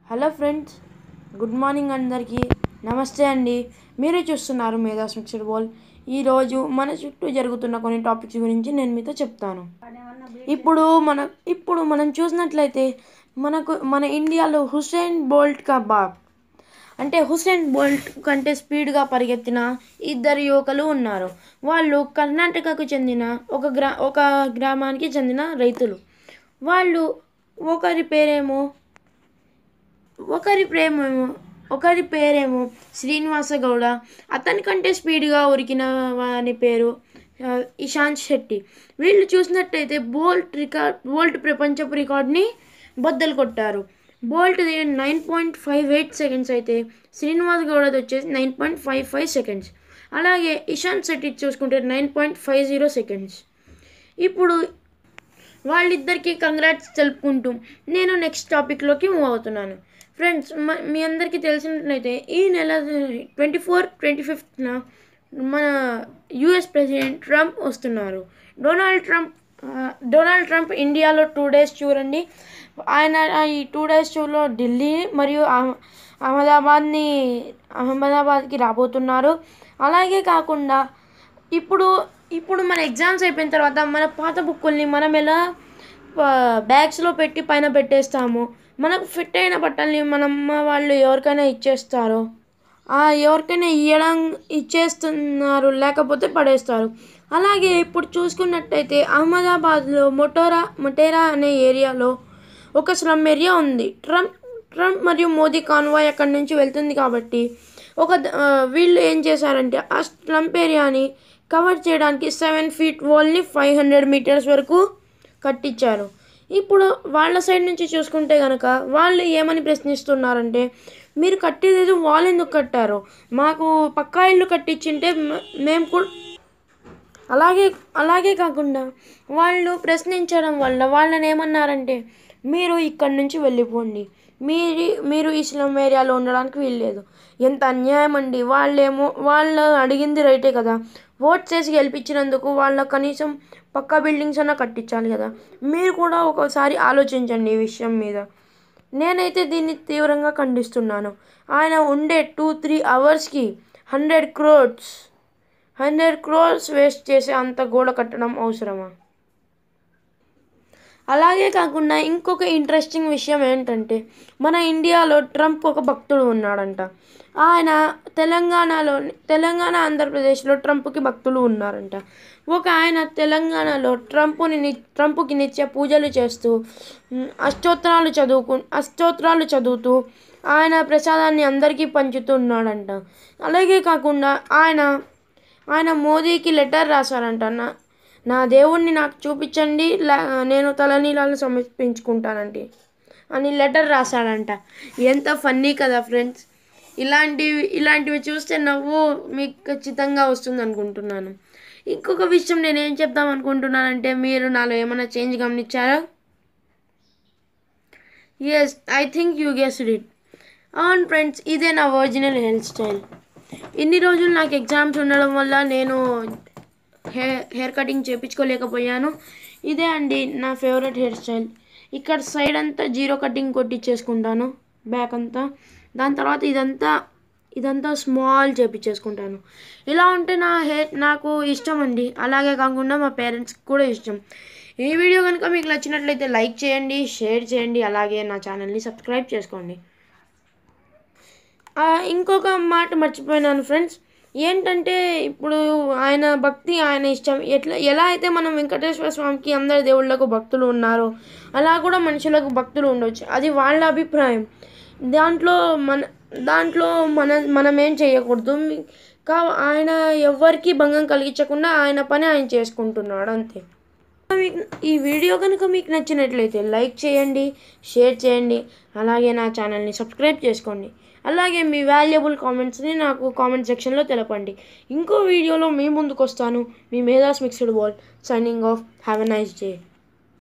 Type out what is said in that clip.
hello friends good morning అందరికీ నమస్తే అండి మీరు చూస్తున్నారు మేధాస్ మిక్స్డ్ బాల్ ఈరోజు మన చుట్టూ జరుగుతున్న కొన్ని టాపిక్స్ గురించి నేను మీతో చెప్తాను ఇప్పుడు మన ఇప్పుడు మనం చూసినట్లయితే మనకు మన ఇండియాలో హుసేన్ బోల్ట్ కబాబ్ అంటే హుసేన్ బోల్ట్ కంటే స్పీడ్గా పరిగెత్తిన ఇద్దరు యువకులు ఉన్నారు వాళ్ళు కర్ణాటకకు చెందిన ఒక గ్రా ఒక గ్రామానికి చెందిన రైతులు వాళ్ళు ఒకరి పేరేమో ఒకరి ప్రేమేమో ఒకరి పేరేమో శ్రీనివాస గౌడ అతని కంటే స్పీడ్గా ఉరికిన వాని పేరు ఆ, ఇషాంత్ శెట్టి వీళ్ళు చూసినట్టయితే బోల్ట్ రికార్డ్ బోల్ట్ ప్రపంచపు రికార్డ్ని బద్దలు కొట్టారు Bolt nine point five eight seconds అయితే శ్రీనివాస్ గౌడది వచ్చేసి nine point five five seconds అలాగే ఇషాంత్ శెట్టి చూసుకుంటే nine point five zero seconds ఇప్పుడు వాళ్ళిద్దరికీ కంగ్రాట్స్ తెలుపుకుంటూ నేను నెక్స్ట్ టాపిక్లోకి మూవ్ అవుతున్నాను ఫ్రెండ్స్ మ- మీ అందరికీ తెలిసినట్లయితే ఈ నెల ట్వంటీ ఫోర్ ట్వంటీ ఫిఫ్త్న మన యుఎస్ ప్రెసిడెంట్ ట్రంప్ వస్తున్నారు డొనాల్డ్ ట్రంప్ ఆ, డొనాల్డ్ ట్రంప్ ఇండియాలో టూ డేస్ చూడండి ఆయన ఆ ఈ టూ డేస్ షోలో ఢిల్లీ మరియు అహ- అహ్మదాబాద్ని అహ్మదాబాద్కి రాబోతున్నారు అలాగే కాకుండా ఇప్పుడు ఇప్పుడు మన ఎగ్జామ్స్ అయిపోయిన తర్వాత మన పాత బుక్కుల్ని మనం ఎలా బ్యాగ్స్లో పెట్టి పైన పెట్టేస్తాము మనకు ఫిట్ అయిన బట్టల్ని మన అమ్మ వాళ్ళు ఎవరికైనా ఇచ్చేస్తారు ఆ ఎవరికైనా ఇవ్వడం ఇచ్చేస్తున్నారు లేకపోతే పడేస్తారు అలాగే ఇప్పుడు చూసుకున్నట్టయితే అహ్మదాబాద్లో మొటోరా మొటేరా అనే ఏరియాలో ఒక స్లమ్ ఏరియా ఉంది ట్రంప్ ట్రంప్ మరియు మోదీ కాన్వాయ్ అక్కడి నుంచి వెళ్తుంది కాబట్టి ఒక ద- ఆ, వీళ్ళు ఏం చేశారంటే ఆ స్లంప్ ఏరియాని కవర్ చేయడానికి సెవెన్ ఫీట్ వాల్ని ఫైవ్ హండ్రెడ్ మీటర్స్ వరకు కట్టించారు ఇప్పుడు వాళ్ళ సైడ్ నుంచి చూసుకుంటే కనుక వాళ్ళు ఏమని ప్రశ్నిస్తున్నారంటే మీరు కట్టేది వాల్ ఎందుకు కట్టారు మాకు పక్కా ఇల్లు కట్టించింటే మ- మేము కూడా అలాగే అలాగే కాకుండా వాళ్ళు ప్రశ్నించడం వల్ల వాళ్ళని ఏమన్నారంటే మీరు ఇక్కడి నుంచి వెళ్ళిపోండి మీరు మీరు ఈ స్లమ్ ఏరియాలో ఉండడానికి వీల్లేదు ఎంత అన్యాయం అండి వాళ్ళేమో వాళ్ళు అడిగింది రైటే కదా ఓట్ చేసి గెలిపించినందుకు వాళ్ళ కనీసం పక్కా బిల్డింగ్స్ అన్నా కట్టించాలి కదా మీరు కూడా ఒకసారి ఆలోచించండి ఈ విషయం మీద నేనైతే దీన్ని తీవ్రంగా ఖండిస్తున్నాను ఆయన ఉండే టూ త్రీ అవర్స్కి hundred crores hundred crores waste చేసి అంత గోడ కట్టడం అవసరమా అలాగే కాకుండా ఇంకొక ఇంట్రెస్టింగ్ విషయం ఏంటంటే మన ఇండియాలో ట్రంప్ ఒక భక్తుడు ఉన్నాడంట ఆయన తెలంగాణలో తెలంగాణ ఆంధ్రప్రదేశ్లో ట్రంప్కి భక్తులు ఉన్నారంట ఒక ఆయన తెలంగాణలో ట్రంప్ని ని ట్రంప్కి నిత్య పూజలు చేస్తూ మ్, అష్టోత్తరాలు చదువుకు అష్టోత్తరాలు చదువుతూ ఆయన ప్రసాదాన్ని అందరికీ పంచుతూ ఉన్నాడంట అలాగే కాకుండా ఆయన ఆయన మోదీకి లెటర్ రాశారంట నా నా దేవుణ్ణి నాకు చూపించండి లే- నేను తలనీలాలు సమర్పించుకుంటానండి అని లెటర్ రాశాడంట ఎంత ఫన్నీ కదా ఫ్రెండ్స్ ఇలాంటివి ఇలాంటివి చూస్తే నవ్వు మీకు ఖచ్చితంగా వస్తుంది అనుకుంటున్నాను ఇంకొక విషయం నేను ఏం చెప్దాం అనుకుంటున్నానంటే మీరు నాలో ఏమైనా చేంజ్ గమనించారా yes I think you guessed it అవును ఫ్రెండ్స్ ఇదే నా ఒరిజినల్ హెయిర్ స్టైల్ ఇన్ని రోజులు నాకు ఎగ్జామ్స్ ఉండడం వల్ల నేను హెయిర్ హెయిర్ కటింగ్ చేయించుకోలేకపోయాను ఇదే అండి నా ఫేవరెట్ హెయిర్ స్టైల్ ఇక్కడ సైడ్ అంతా జీరో కటింగ్ కొట్టించేసుకుంటాను బ్యాక్ అంతా దాని తర్వాత ఇదంతా ఇదంతా స్మాల్ చేపించేసుకుంటాను ఇలా ఉంటే నా హెయిర్ నాకు ఇష్టం అండి అలాగే కాకుండా మా పేరెంట్స్కి కూడా ఇష్టం ఈ వీడియో కనుక మీకు నచ్చినట్లయితే లైక్ చేయండి షేర్ చేయండి అలాగే నా ఛానల్ని సబ్స్క్రైబ్ చేసుకోండి ఆ, ఇంకొక మాట మర్చిపోయినాను ఫ్రెండ్స్ ఏంటంటే ఇప్పుడు ఆయన భక్తి ఆయన ఇష్టం ఎట్లా ఎలా అయితే మనం వెంకటేశ్వర స్వామికి అందరి దేవుళ్ళకు భక్తులు ఉన్నారో అలా కూడా మనుషులకు భక్తులు ఉండొచ్చు అది వాళ్ళ అభిప్రాయం దాంట్లో మన దాంట్లో మన మనం ఏం చేయకూడదు మీ- కా ఆయన ఎవ్వరికీ భంగం కలిగించకుండా ఆయన పని ఆయన చేసుకుంటున్నాడు అంతే మీకు ఈ వీడియో కనుక మీకు నచ్చినట్లయితే లైక్ చేయండి షేర్ చేయండి అలాగే నా ఛానల్ని సబ్స్క్రైబ్ చేసుకోండి అలాగే మీ వాల్యుబుల్ కామెంట్స్ని నాకు కామెంట్ సెక్షన్లో తెలపండి ఇంకో వీడియోలో మీ ముందుకు వస్తాను మీ Medha's mixed ball signing off have a nice day